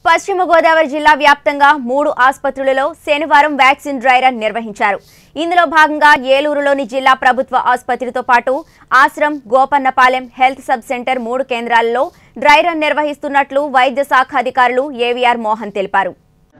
పశ్చిమ గోదావరి జిల్లా వ్యాప్తంగా మూడు ఆసుపత్రులలో శనివారం వ్యాక్సిన్ డ్రై రన్ నిర్వహించారు ఇందులో భాగంగా ఏలూరులోని జిల్లా ప్రభుత్వ ఆసుపత్రితో పాటు Ashram Gopannapalem health sub centre మూడు కేంద్రాలలో డ్రై రన్ నిర్వహిస్తున్నట్లు వైద్య శాఖ అధికారులు ఏవీఆర్ మోహన్ తెలిపారు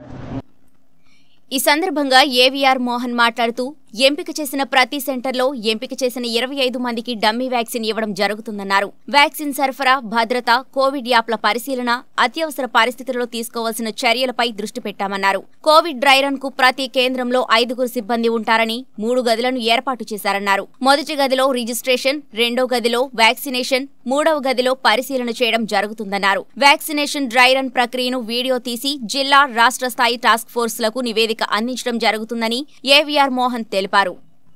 ఈ సందర్భంగా ఏవీఆర్ మోహన్ మాట్లాడుతూ ఎంపిక చేసిన ప్రతి సెంటర్లో ఎంపిక చేసిన ఇరవై ఐదు మందికి డమ్మీ వ్యాక్సిన్ ఇవ్వడం జరుగుతుందన్నారు వ్యాక్సిన్ సరఫరా భద్రత కోవిడ్ యాప్ల పరిశీలన అత్యవసర పరిస్థితుల్లో తీసుకోవాల్సిన చర్యలపై దృష్టి పెట్టామన్నారు కోవిడ్ డ్రై రన్ కు ప్రతి కేంద్రంలో ఐదుగురు సిబ్బంది ఉంటారని మూడు గదులను ఏర్పాటు చేశారన్నారు మొదటి గదిలో రిజిస్ట్రేషన్ రెండో గదిలో వ్యాక్సినేషన్ మూడవ గదిలో పరిశీలన చేయడం జరుగుతుందన్నారు వ్యాక్సినేషన్ డ్రై రన్ ప్రక్రియను వీడియో తీసి జిల్లా రాష్ట్ర స్థాయి టాస్క్ ఫోర్సులకు నివేదిక అందించడం జరుగుతుందని ఏవీఆర్ మోహన్ తెలిపారు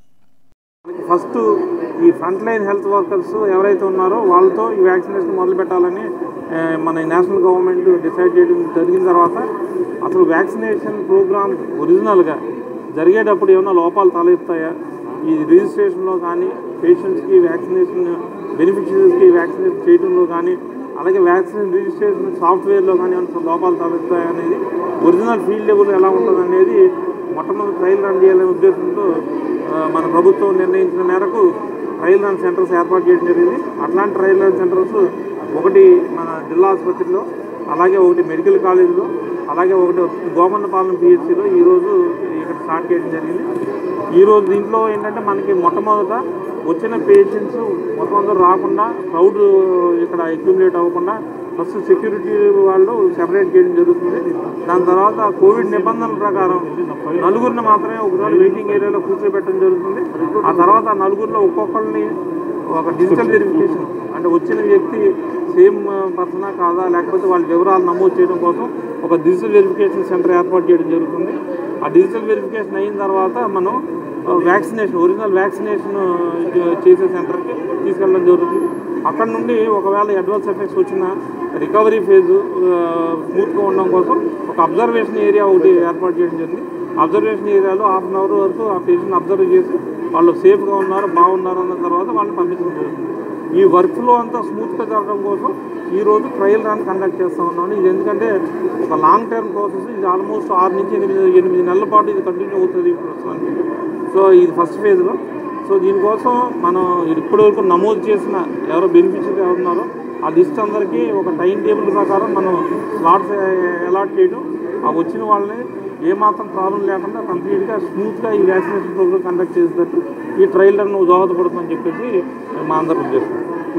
ఫస్ట్ ఈ ఫ్రంట్ లైన్ హెల్త్ వర్కర్స్ ఎవరైతే ఉన్నారో వాళ్ళతో ఈ వ్యాక్సినేషన్ మొదలు పెట్టాలని ఆ, మన నేషనల్ గవర్నమెంట్ డిసైడ్ చేయడం జరిగిన తర్వాత అసలు వ్యాక్సినేషన్ ప్రోగ్రామ్ ఒరిజినల్గా జరిగేటప్పుడు ఏమైనా లోపాలు తలెత్తాయా ఈ రిజిస్ట్రేషన్లో కానీ పేషెంట్స్కి వ్యాక్సినేషన్ బెనిఫిషరీస్కి వ్యాక్సినేషన్ చేయడంలో కానీ అలాగే వ్యాక్సిన్ రిజిస్ట్రేషన్ సాఫ్ట్వేర్లో కానీ ఏమైనా లోపాలు తలెత్తాయా అనేది ఒరిజినల్ ఫీల్డ్ లెవెల్ ఎలా ఉంటుంది అనేది మొట్టమొదటి ట్రయల్ రన్ చేయాలనే ఉద్దేశంతో ఆ, మన ప్రభుత్వం నిర్ణయించిన మేరకు ట్రయల్ రన్ సెంటర్స్ ఏర్పాటు చేయడం జరిగింది అట్లాంటి ట్రయల్ రన్ సెంటర్స్ ఒకటి మన జిల్లా ఆసుపత్రిలో అలాగే ఒకటి మెడికల్ కాలేజీలో అలాగే ఒకటి గోమన్నపాలెం పిహెచ్సిలో ఈరోజు ఇక్కడ స్టార్ట్ చేయడం జరిగింది ఈరోజు దీంట్లో ఏంటంటే మనకి మొట్టమొదట వచ్చిన పేషెంట్స్ మొత్తం అందరూ రాకుండా క్రౌడ్ ఇక్కడ అక్యుములేట్ అవ్వకుండా ఫస్ట్ సెక్యూరిటీ వాళ్ళు సెపరేట్ చేయడం జరుగుతుంది దాని తర్వాత కోవిడ్ నిబంధనల ప్రకారం నలుగురిని మాత్రమే ఒకసారి వెయిటింగ్ ఏరియాలో కూర్చోబెట్టడం జరుగుతుంది ఆ తర్వాత ఆ నలుగురిలో ఒక్కొక్కరిని ఒక డిజిటల్ వెరిఫికేషన్ అంటే వచ్చిన వ్యక్తి సేమ్ పర్సనా కాదా లేకపోతే వాళ్ళ వివరాలు నమోదు చేయడం కోసం ఒక డిజిటల్ వెరిఫికేషన్ సెంటర్ ఏర్పాటు చేయడం జరుగుతుంది ఆ డిజిటల్ వెరిఫికేషన్ అయిన తర్వాత మనం వ్యాక్సినేషన్ ఒరిజినల్ వ్యాక్సినేషన్ చేసే సెంటర్కి తీసుకెళ్ళడం జరుగుతుంది అక్కడ నుండి ఒకవేళ అడ్వాన్స్ ఎఫెక్ట్స్ వచ్చిన రికవరీ ఫేజు స్మూత్గా ఉండడం కోసం ఒక అబ్జర్వేషన్ ఏరియా ఒకటి ఏర్పాటు చేయడం జరిగింది అబ్జర్వేషన్ ఏరియాలో హాఫ్ అన్ అవర్ వరకు ఆ పేషెంట్ అబ్జర్వ్ చేసి వాళ్ళు సేఫ్గా ఉన్నారు బాగున్నారు అన్న తర్వాత వాళ్ళని పంపించడం జరుగుతుంది ఈ వర్క్ ఫ్లో అంతా స్మూత్గా జరగడం కోసం ఈరోజు ట్రయల్ రన్ కండక్ట్ చేస్తూ ఉన్నాను ఇది ఎందుకంటే ఒక లాంగ్ టర్మ్ ప్రాసెస్ ఇది ఆల్మోస్ట్ ఆరు నుంచి ఎనిమిది ఎనిమిది నెలల పాటు ఇది కంటిన్యూ అవుతుంది ఈ ప్రస్తుతానికి సో ఇది ఫస్ట్ ఫేజ్లో సో దీనికోసం మనం ఇప్పటివరకు నమోదు చేసిన ఎవరో బెనిఫిషరీ ఎవరు ఉన్నారో ఆ లిస్ట్ అందరికీ ఒక టైం టేబుల్ ప్రకారం మనం స్లాట్స్ అలాట్ చేయడం ఆ వచ్చిన వాళ్ళని ఏమాత్రం ప్రాబ్లం లేకుండా కంప్లీట్గా స్మూత్గా ఈ వ్యాక్సినేషన్ ప్రోగ్రామ్ కండక్ట్ చేసేటట్టు ఈ ట్రయల్ రన్ దోహదపడుతుందని చెప్పేసి మా అందరి ఉద్దేశం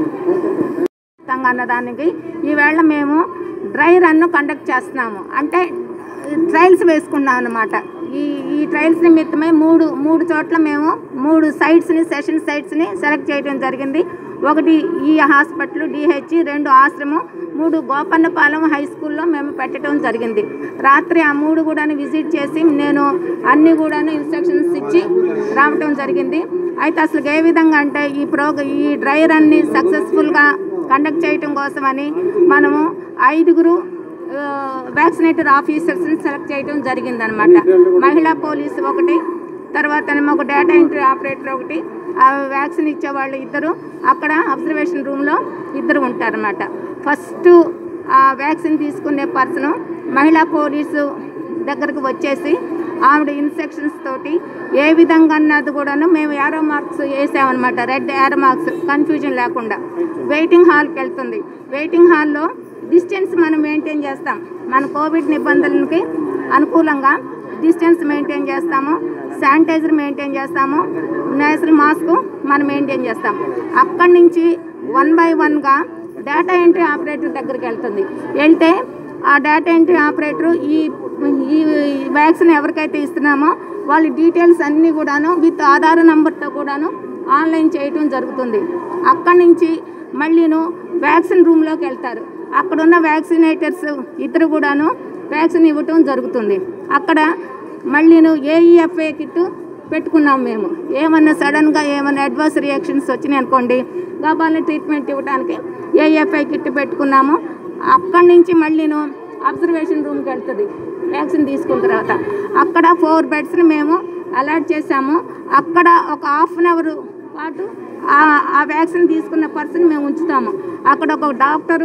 ఖచ్చితంగా అన్నదానికి ఈవేళ మేము డ్రై రన్ కండక్ట్ చేస్తున్నాము అంటే ట్రయల్స్ వేసుకున్నాం అన్నమాట ఈ ఈ ట్రయల్స్ నిమిత్తమే మూడు మూడు చోట్ల మేము మూడు సైట్స్ని సెషన్ సైట్స్ని సెలెక్ట్ చేయడం జరిగింది ఒకటి ఈ హాస్పిటల్ డిహెచ్ రెండు ఆశ్రమం మూడు గోపన్నపాలెం హై స్కూల్లో మేము పెట్టడం జరిగింది రాత్రి ఆ మూడు కూడా విజిట్ చేసి నేను అన్ని కూడా ఇన్స్ట్రక్షన్స్ ఇచ్చి రావటం జరిగింది అయితే అసలు ఏ విధంగా అంటే ఈ ప్రోగ ఈ డ్రై రన్ని సక్సెస్ఫుల్గా కండక్ట్ చేయటం కోసమని మనము ఐదుగురు వ్యాక్సినేటర్ ఆఫీసర్స్ని సెలెక్ట్ చేయడం జరిగిందనమాట మహిళా పోలీసు ఒకటి తర్వాత ఏమో ఒక డేటా ఎంట్రీ ఆపరేటర్ ఒకటి ఆ వ్యాక్సిన్ ఇచ్చేవాళ్ళు ఇద్దరు అక్కడ అబ్జర్వేషన్ రూమ్లో ఇద్దరు ఉంటారన్నమాట ఫస్ట్ ఆ వ్యాక్సిన్ తీసుకునే పర్సన్ మహిళా పోలీసు దగ్గరకు వచ్చేసి ఆవిడ ఇన్స్ట్రక్షన్స్ తోటి ఏ విధంగా అన్నది కూడాను మేము యారో మార్క్స్ వేసామన్నమాట రెడ్ యారో మార్క్స్ కన్ఫ్యూజన్ లేకుండా వెయిటింగ్ హాల్కి వెళ్తుంది వెయిటింగ్ హాల్లో డిస్టెన్స్ మనం మెయింటైన్ చేస్తాం మన కోవిడ్ నిబంధనలకి అనుకూలంగా డిస్టెన్స్ మెయింటైన్ చేస్తాము శానిటైజర్ మెయింటైన్ చేస్తాము నేసల్ మాస్క్ మనం మెయింటైన్ చేస్తాం అక్కడి నుంచి వన్ బై వన్గా డేటా ఎంట్రీ ఆపరేటర్ దగ్గరికి వెళ్తుంది వెళ్తే ఆ డేటా ఎంట్రీ ఆపరేటర్ ఈ ఈ వ్యాక్సిన్ ఎవరికైతే ఇస్తున్నామో వాళ్ళ డీటెయిల్స్ అన్నీ కూడాను విత్ ఆధార్ నంబర్తో కూడాను ఆన్లైన్ చేయటం జరుగుతుంది అక్కడి నుంచి మళ్ళీను వ్యాక్సిన్ రూమ్లోకి వెళ్తారు అక్కడున్న వ్యాక్సినేటర్స్ ఇద్దరు కూడాను వ్యాక్సిన్ ఇవ్వటం జరుగుతుంది అక్కడ మళ్ళీను ఏఈఎఫ్ఏ కిట్ పెట్టుకున్నాం మేము ఏమన్నా సడన్గా ఏమన్నా అడ్వర్స్ రియాక్షన్స్ వచ్చినాయి అనుకోండి గబాల్ని ట్రీట్మెంట్ ఇవ్వడానికి ఏఎఫ్ఐ కిట్ పెట్టుకున్నాము అక్కడి నుంచి మళ్ళీను అబ్జర్వేషన్ రూమ్కి వెళ్తుంది వ్యాక్సిన్ తీసుకున్న తర్వాత అక్కడ ఫోర్ బెడ్స్ని మేము అలాట్ చేసాము అక్కడ ఒక హాఫ్ అన్ అవర్ పాటు ఆ- ఆ వ్యాక్సిన్ తీసుకున్న పర్సన్ మేము ఉంచుతాము అక్కడ ఒక డాక్టరు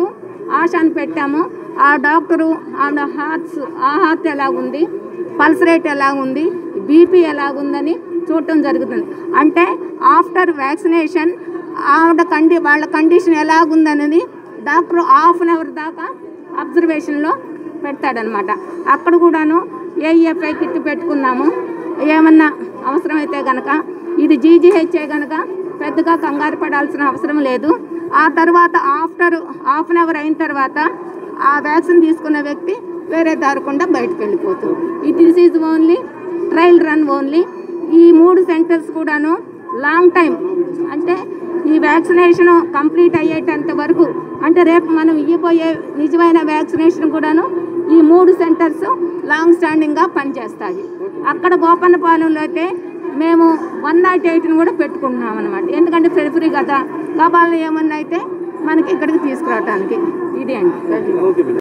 ఆశాని పెట్టాము ఆ డాక్టరు ఆవిడ హార్ట్స్ ఆ హార్ట్ ఎలాగుంది పల్స్ రేట్ ఎలాగుంది బీపీ ఎలాగుందని చూడటం జరుగుతుంది అంటే ఆఫ్టర్ వ్యాక్సినేషన్ ఆవిడ కండి వాళ్ళ కండిషన్ ఎలాగుందనేది డాక్టర్ హాఫ్ అన్ అవర్ దాకా అబ్జర్వేషన్లో పెడతాడనమాట అక్కడ కూడాను ఏఈఎఫ్ఐ కిట్ పెట్టుకున్నాము ఏమన్నా అవసరమైతే గనక ఇది జీజీహెచ్ఏ గనక పెద్దగా కంగారు పడాల్సిన అవసరం లేదు ఆ తర్వాత ఆఫ్టర్ హాఫ్ అన్ అవర్ అయిన తర్వాత ఆ వ్యాక్సిన్ తీసుకున్న వ్యక్తి వేరే దారకుండా బయటకు వెళ్ళిపోతుంది ఈ this is only trial run only ఈ మూడు సెంటర్స్ కూడాను లాంగ్ టైం అంటే ఈ వ్యాక్సినేషన్ కంప్లీట్ అయ్యేటంత వరకు అంటే రేపు మనం ఇవ్వబోయే నిజమైన వ్యాక్సినేషన్ కూడాను ఈ మూడు సెంటర్స్ లాంగ్ స్టాండింగ్గా పనిచేస్తాయి అక్కడ గోపన్నపాలెంలో అయితే మేము వన్ నాట్ ఎయిట్ని కూడా పెట్టుకుంటున్నాం అనమాట ఎందుకంటే ఫ్రీ ఫ్రీ కదా కాబాలు ఏమన్నా అయితే మనకి ఇక్కడికి తీసుకురావడానికి ఇది అండి ఓకే